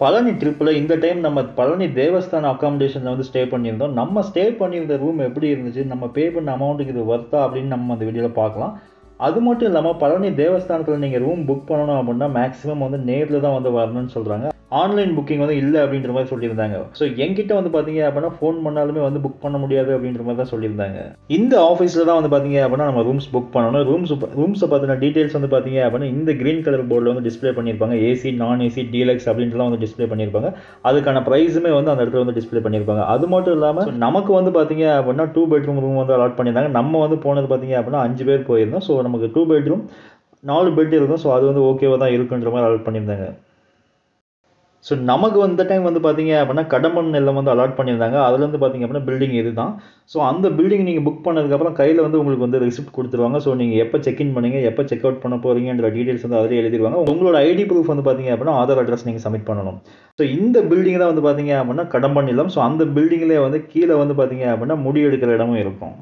பழனி ட்ரிப்பில் இந்த டைம் நம்ம பழனி தேவஸ்தான அகாமடேஷனில் வந்து ஸ்டே பண்ணியிருந்தோம் நம்ம ஸ்டே பண்ணியிருந்த ரூம் எப்படி இருந்துச்சு நம்ம பே பண்ண அமௌண்ட்டுக்கு இது ஒர்த்தா அப்படின்னு நம்ம அந்த வீடியோவில் பார்க்கலாம் அது மட்டும் இல்லாமல் பழனி தேவஸ்தானத்தில் நீங்கள் ரூம் புக் பண்ணணும் அப்படின்னா மேக்ஸிமம் வந்து நேரில் தான் வந்து வரணும்னு சொல்கிறாங்க ஆன்லைன் புக்கிங் வந்து இல்லை அப்படின்ற மாதிரி சொல்லியிருந்தாங்க ஸோ என்கிட்ட வந்து பார்த்தீங்க அப்படின்னா ஃபோன் பண்ணாலுமே வந்து புக் பண்ண முடியாது அப்படின்ற மாதிரி தான் சொல்லியிருந்தாங்க இந்த ஆஃபீஸில் தான் வந்து பார்த்தீங்க அப்படின்னா நம்ம ரூம்ஸ் புக் பண்ணணும் ரூம்ஸ் ரூம்ஸை பற்றின டீட்டெயில்ஸ் வந்து பார்த்தீங்க அப்படின்னா இந்த க்ரீன் கலர் போர்டில் வந்து டிஸ்ப்ளே பண்ணியிருப்பாங்க ஏசி நான் ஏசி டீலக்ஸ் அப்படின்றலாம் வந்து டிஸ்ப்ளே பண்ணியிருப்பாங்க அதுக்கான ப்ரைஸுமே வந்து அந்த இடத்துல வந்து டிஸ்ப்ளே பண்ணியிருப்பாங்க அது மட்டும் இல்லாமல் நமக்கு வந்து பார்த்தீங்க அப்படின்னா டூ பெட்ரூம் ரூம் வந்து அலாட் பண்ணியிருந்தாங்க நம்ம வந்து போனது பார்த்தீங்க அப்படின்னா அஞ்சு பேர் போயிருந்தோம் ஸோ நமக்கு டூ பெட்ரூம் நாலு பெட் இருக்கும் ஸோ அது வந்து ஓகேவாக தான் இருக்குன்ற மாதிரி அலாட் பண்ணியிருந்தாங்க ஸோ நமக்கு வந்த டைம் வந்து பார்த்தீங்க அப்படின்னா கடம்பன் எல்லாம் வந்து அலாட் பண்ணியிருந்தாங்க அதுல இருந்து பார்த்தீங்க அப்படின்னா பில்டிங் இதுதான் ஸோ அந்த பில்டிங் நீங்கள் புக் பண்ணதுக்கப்புறம் கையில் வந்து உங்களுக்கு வந்து ரிசிப்ட் கொடுத்துருவாங்க ஸோ நீங்கள் எப்போ செக்இன் பண்ணீங்க எப்போ செக் அவுட் பண்ண போறீங்கன்ற டீட்டெயில்ஸ் வந்து அதிலே எழுதிருவாங்க உங்களோட ஐடி ப்ரூஃப் வந்து பார்த்தீங்க அப்படின்னா ஆதார் அட்ரஸ் நீங்கள் சப்மிட் பண்ணணும் ஸோ இந்த பில்டிங் தான் வந்து பார்த்தீங்க அப்படின்னா கடம்பன் இல்லம் ஸோ அந்த பில்டிங்லேயே வந்து கீழே வந்து பார்த்தீங்க அப்படின்னா முடி எடுக்கிற இடமும் இருக்கும்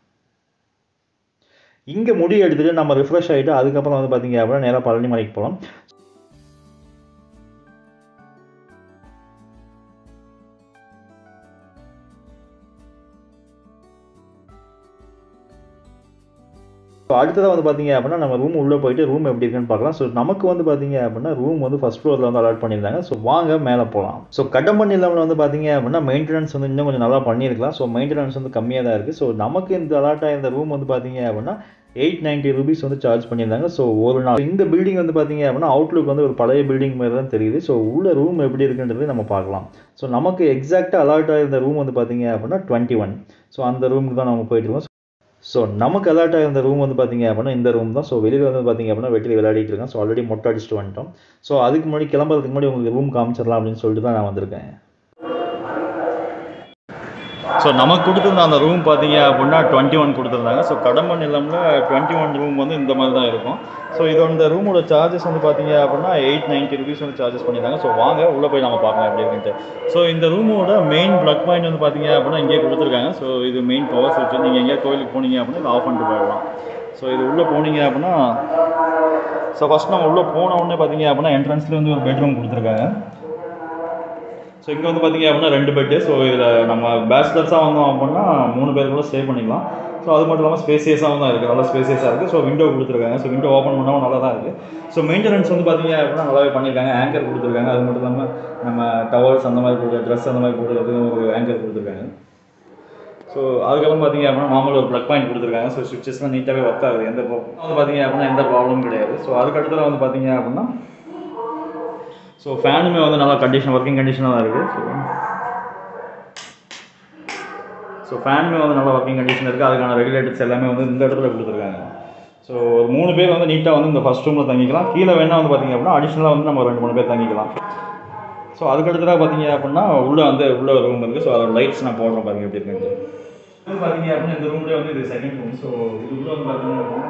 இங்கே முடி எடுத்துட்டு நம்ம ரிஃப்ரெஷ் ஆகிட்டு அதுக்கப்புறம் வந்து பார்த்தீங்க அப்படின்னா நேராக பழனி மலைக்கு போகலாம் ஸோ அடுத்ததாக வந்து பார்த்தீங்க அப்படின்னா நம்ம ரூம் உள்ளே போயிட்டு ரூம் எப்படி இருக்குன்னு பார்க்கலாம் ஸோ நமக்கு வந்து பார்த்தீங்க அப்படின்னா ரூம் வந்து ஃபஸ்ட் ஃப்ளோரில் வந்து அலாட் பண்ணியிருந்தாங்க ஸோ வாங்க மேலே போகலாம் ஸோ கடம்பன் இல்லாமல் வந்து பார்த்தீங்க அப்படின்னா மெயின்டெனன்ஸ் வந்து இன்னும் கொஞ்சம் நல்லா பண்ணியிருக்கலாம் ஸோ மெயின்டெனன்ஸ் வந்து கம்மியாக தான் இருக்குது ஸோ நமக்கு இந்த அலாட் ஆயிருந்த ரூம் வந்து பார்த்தீங்க அப்படின்னா எயிட் நைன்ட்டி ருபீஸ் வந்து சார்ஜ் பண்ணியிருந்தாங்க ஸோ ஒரு நாள் இந்த பில்டிங் வந்து பார்த்தீங்க அப்படின்னா அவுட்லுக் வந்து ஒரு பழைய பில்டிங் மாதிரி தான் தெரியுது ஸோ உள்ள ரூம் எப்படி இருக்குன்றது நம்ம பார்க்கலாம் ஸோ நமக்கு எக்ஸாக்டாக அலாட் ஆயிருந்த ரூம் வந்து பார்த்தீங்க அப்படின்னா டுவெண்ட்டி ஒன் ஸோ அந்த ரூமுக்கு தான் நம்ம போயிட்டு இருக்கோம் ஸோ நமக்கு அலாட் ஆகிருந்த ரூம் வந்து பார்த்தீங்க அப்படின்னா இந்த ரூம் தான் ஸோ வெளியில் வந்து பார்த்தீங்க அப்படின்னா வெட்டில் விளையாடிட்டு இருக்கேன் ஸோ ஆல்ரெடி மொட்டை அடிச்சுட்டு வந்துட்டோம் ஸோ அதுக்கு முன்னாடி கிளம்புறதுக்கு முன்னாடி உங்களுக்கு ரூம் காமிச்சிடலாம் அப்படின்னு சொல்லிட்டு தான் நான் வந்திருக்கேன் ஸோ நமக்கு கொடுத்துருந்த அந்த ரூம் பார்த்தீங்க அப்படின்னா டுவெண்ட்டி ஒன் கொடுத்துருந்தாங்க ஸோ கடம்பன் இல்லம்ல டுவெண்ட்டி ஒன் ரூம் வந்து இந்த மாதிரி தான் இருக்கும் ஸோ இது இந்த ரூமோட சார்ஜஸ் வந்து பார்த்தீங்க அப்படின்னா எயிட் நைன்ட்டி ருபீஸ் வந்து சார்ஜஸ் பண்ணியிருந்தாங்க ஸோ வாங்க உள்ளே போய் நம்ம பார்க்கலாம் எப்படி இருக்குன்ட்டு ஸோ இந்த ரூமோட மெயின் ப்ளக் பாயிண்ட் வந்து பார்த்தீங்க அப்படின்னா இங்கே கொடுத்துருக்காங்க ஸோ இது மெயின் பவர் சுவிட்ச் நீங்கள் எங்கேயா கோயிலுக்கு போனீங்க அப்படின்னா இதை ஆஃப் பண்ணிட்டு போயிடலாம் ஸோ இது உள்ளே போனீங்க அப்படின்னா ஸோ ஃபஸ்ட் நம்ம உள்ளே போன உடனே பார்த்தீங்க அப்படின்னா என்ட்ரன்ஸ்லேயே வந்து ஒரு பெட்ரூம் கொடுத்துருக்காங்க ஸோ இங்கே வந்து பார்த்தீங்க அப்படின்னா ரெண்டு பெட்டு ஸோ இதில் நம்ம பேச்சுலர்ஸாக வந்தோம் அப்படின்னா மூணு பேர் கூட ஸ்டே பண்ணிக்கலாம் ஸோ அது மட்டும் இல்லாமல் ஸ்பேசியஸாகவும் தான் இருக்குது நல்லா ஸ்பேசியஸாக இருக்குது ஸோ விண்டோ கொடுத்துருக்காங்க ஸோ விண்டோ ஓப்பன் பண்ணாமல் நல்லா தான் இருக்குது ஸோ மெயின்டெனன்ஸ் வந்து பார்த்தீங்க அப்படின்னா நல்லாவே பண்ணியிருக்காங்க ஆங்கர் கொடுத்துருக்காங்க அது மட்டும் இல்லாமல் நம்ம டவல்ஸ் அந்த மாதிரி கொடுக்குற ட்ரெஸ் அந்த மாதிரி கொடுக்குறது ஒரு ஆங்கர் கொடுத்துருக்காங்க ஸோ அதுக்கப்புறம் பார்த்தீங்க அப்படின்னா நார்மல் ஒரு ப்ளக் பாயிண்ட் கொடுத்துருக்காங்க ஸோ சுவிச்சஸ்லாம் நீட்டாகவே ஒர்க் ஆகுது எந்த ப்ராப்ளம் வந்து பார்த்தீங்க அப்படின்னா எந்த ப்ராப்ளமும் கிடையாது ஸோ அதுக்கு அடுத்தது வந்து பார்த்தீங்க அப்படின்னா ஸோ ஃபேனுமே வந்து நல்லா கண்டிஷன் ஒர்க்கிங் கண்டிஷனாக தான் இருக்குது ஸோ ஸோ ஃபேனுமே வந்து நல்லா ஒர்க்கிங் கண்டிஷன் இருக்குது அதுக்கான ரெகுலேட்டர்ஸ் எல்லாமே வந்து இந்த இடத்துல கொடுத்துருக்காங்க ஸோ ஒரு மூணு பேர் வந்து நீட்டாக வந்து இந்த ஃபஸ்ட் ரூமில் தங்கிக்கலாம் கீழே வேணால் வந்து பார்த்தீங்க அப்படின்னா அடிஷ்னலாக வந்து நம்ம ரெண்டு மூணு பேர் தங்கிக்கலாம் ஸோ அதுக்கடுத்ததாக பார்த்தீங்க அப்படின்னா உள்ளே வந்து உள்ள ஒரு ரூம் இருக்குது ஸோ அதோட லைட்ஸ் நான் போடுறேன் பாருங்க எப்படி இருக்குன்ட்டு இது பார்த்தீங்க அப்படின்னா இந்த ரூம்லேயே வந்து இது செகண்ட் ரூம் ஸோ இது உள்ள வந்து பார்த்தீங்க அப்படின்னா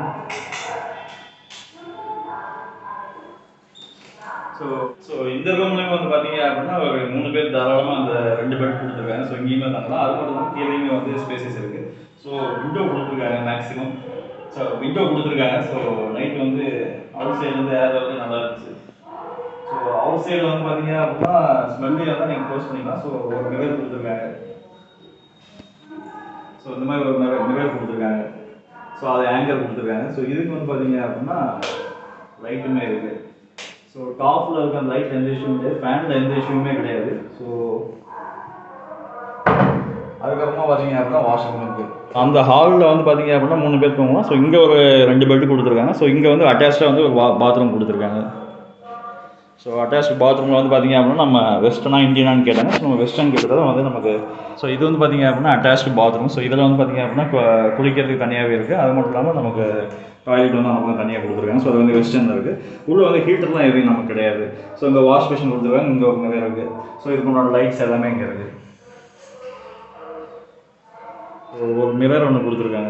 ஸோ ஸோ இந்த ரூம்லேயும் வந்து பார்த்தீங்க அப்படின்னா ஒரு மூணு பேர் தாராளமாக அந்த ரெண்டு பெட் கொடுத்துருக்காங்க ஸோ இங்கேயுமே தங்கலாம் அது மட்டும் இல்லாமல் கீழேயுமே வந்து ஸ்பேசஸ் இருக்குது ஸோ விண்டோ கொடுத்துருக்காங்க மேக்ஸிமம் ஸோ விண்டோ கொடுத்துருக்காங்க ஸோ நைட் வந்து அவுட் சைட்லேருந்து ஏர் வந்து நல்லா இருந்துச்சு ஸோ அவுட் சைடில் வந்து பார்த்தீங்க அப்படின்னா ஸ்மெல்லி வந்து நீங்கள் க்ளோஸ் பண்ணிக்கலாம் ஸோ ஒரு மிரர் கொடுத்துருக்காங்க ஸோ இந்த மாதிரி ஒரு மிரர் மிரர் கொடுத்துருக்காங்க ஸோ அது ஆங்கர் கொடுத்துருக்காங்க ஸோ இதுக்கு வந்து பார்த்தீங்க அப்படின்னா லைட்டுமே இருக்குது ஸோ டாப்பில் இருக்க அந்த லைட் எந்த இஷ்யூவும் கிடையாது ஃபேனில் எந்த இஷ்யூவுமே கிடையாது ஸோ அதுக்கப்புறமா பார்த்தீங்க அப்படின்னா வாஷ்ரூம் இருக்குது அந்த ஹாலில் வந்து பார்த்தீங்க அப்படின்னா மூணு பேர் தூங்கலாம் ஸோ இங்கே ஒரு ரெண்டு பெட்டு கொடுத்துருக்காங்க ஸோ இங்கே வந்து அட்டாச்சாக வந்து ஒரு பாத்ரூம் கொடுத்துருக்காங்க ஸோ அட்டாச் பாத்ரூமில் வந்து பார்த்தீங்க அப்படின்னா நம்ம வெஸ்டர்னா இந்தியனான்னு கேட்டாங்க ஸோ நம்ம வெஸ்டர்ன் கேட்டதை வந்து நமக்கு ஸோ இது வந்து பார்த்தீங்க அப்படின்னா அட்டாச்டு பாத்ரூம் ஸோ இதில் வந்து பார்த்தீங்க அப்படின்னா கு- குளிக்கிறதுக்கு தனியாகவே இருக்குது அது மட்டும் இல்லாமல் நமக்கு டாய்லெட் வந்து நமக்கு தனியாக கொடுத்துருக்காங்க ஸோ அது வந்து வெஸ்டர்னில் இருக்குது உள்ளே வந்து ஹீட்டர்லாம் எதுவும் நமக்கு கிடையாது ஸோ இங்கே வாஷ் மிஷின் கொடுத்துருக்காங்க இங்கே ஒரு நிறைய இருக்குது ஸோ இதுக்கு முன்னாடி லைட்ஸ் எல்லாமே இங்கே இருக்குது ஒரு மிரர் ஒன்று கொடுத்துருக்காங்க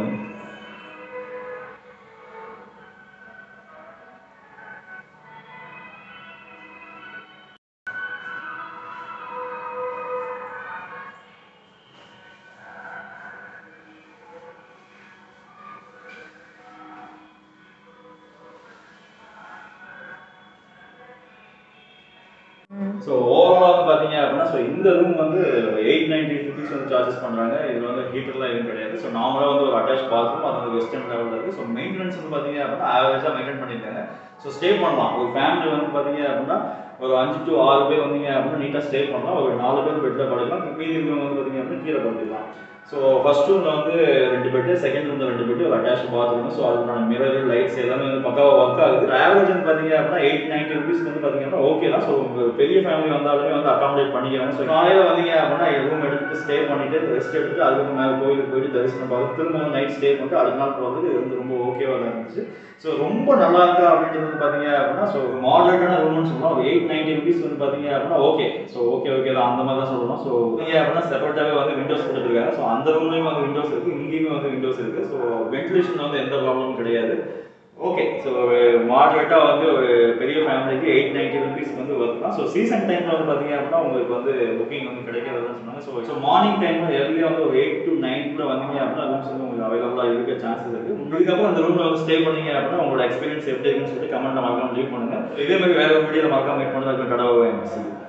ஸோ ஓவராலாக வந்து பார்த்தீங்க அப்படின்னா ஸோ இந்த ரூம் வந்து எயிட் நைன்டி ருபீஸ் வந்து சார்ஜஸ் பண்ணுறாங்க இதில் வந்து ஹீட்டர்லாம் எதுவும் கிடையாது ஸோ நார்மலாக வந்து ஒரு அட்டாச் பாத்ரூம் அது வந்து வெஸ்டர்ன் லெவலில் இருக்குது ஸோ மெயின்டெனன்ஸ் வந்து பார்த்தீங்க அப்படின்னா ஆவரேஜாக மெயின்டைன் பண்ணியிருக்காங்க ஸோ ஸ்டே பண்ணலாம் ஒரு ஃபேமிலி வந்து பார்த்தீங்க அப்படின்னா ஒரு அஞ்சு டு ஆறு பேர் வந்தீங்க அப்படின்னா நீட்டாக ஸ்டே பண்ணலாம் ஒரு நாலு பேர் பெட்டில் படுக்கலாம் மீதி இருக்கிறவங்க வந்து பார்த்தீங்க அப்படின்னா கீழே படுத்துக்கலாம் ஸோ ஃபர்ஸ்ட் ரூமில் வந்து ரெண்டு பெட்டு செகண்ட் ரூமில் ரெண்டு பெட்டு ஒரு அட்டாச் பாத்ரூம் ஸோ அதுக்கான மிரர் லைட்ஸ் எல்லாமே வந்து பக்காவாக ஒர்க் ஆகுது ஆவரேஜ் வந்து பார்த்தீங்க அப்படின்னா எயிட் நைன்டி ருபீஸ் வந்து பார்த்தீங்கன்னா ஓகே தான் ஸோ பெரிய ஃபேமிலி வந்தாலுமே வந்து அகாமடேட் பண்ணிக்கிறாங்க ஸோ காலையில் வந்தீங்க அப்படின்னா ரூம் எடுத்துட்டு ஸ்டே பண்ணிட்டு ரெஸ்ட் எடுத்துட்டு அதுக்கு மேலே கோயிலுக்கு போயிட்டு தரிசனம் பார்த்து திரும்ப வந்து நைட் ஸ்டே பண்ணிட்டு அடுத்த நாள் போகிறது இது வந்து ரொம்ப ஓகேவாக தான் இருந்துச்சு ஸோ ரொம்ப நல்லா இருக்கா அப்படின்றது வந்து பார்த்தீங்க அப்படின்னா ஸோ மாடரேட்டான ரூம்னு சொல்லலாம் ஒரு எயிட் நைன்டி ருபீஸ் வந்து பார்த்தீங்க அப்படின்னா ஓகே ஸோ ஓகே ஓகே தான் அந்த மாதிரி தான் சொல்லணும் ஸோ நீங்கள் அப்படின்னா செப்பரேட்டாகவே வந்து விண்டோஸ் கொடுத்துருக்காங்க ஸோ அந்த ரூம்லேயும் வந்து விண்டோஸ் இருக்குது இங்கேயுமே வந்து விண்டோஸ் இருக்குது ஸோ வென்டிலேஷன் வந்து எந்த ப்ராப்ளமும் கிடையாது ஓகே ஸோ மாடரேட்டாக வந்து ஒரு பெரிய ஃபேமிலிக்கு எயிட் நைன்டி ருபீஸ் வந்து வரலாம் ஸோ சீசன் டைமில் வந்து பார்த்தீங்க அப்படின்னா உங்களுக்கு வந்து புக்கிங் வந்து கிடைக்காதுன்னு சொன்னாங்க ஸோ ஸோ மார்னிங் டைமில் எர்லியாக வந்து ஒரு எயிட் டு நைன்க்குள்ள வந்தீங்க அப்படின்னா ரூம்ஸ் வந்து உங்களுக்கு அவைலபிளாக இருக்க சான்சஸ் இருக்குது இதுக்கப்புறம் அந்த ரூமில் வந்து ஸ்டே பண்ணீங்க அப்படின்னா உங்களோட எக்ஸ்பீரியன்ஸ் எப்படி இருக்குன்னு சொல்லிட்டு கமெண்ட்டில் மறக்காம லீவ் பண்ணுங்கள் இதே மாதிரி வேறு ஒரு வீடியோவில் மறக்காம மீட் பண்ணுறது கடவுள்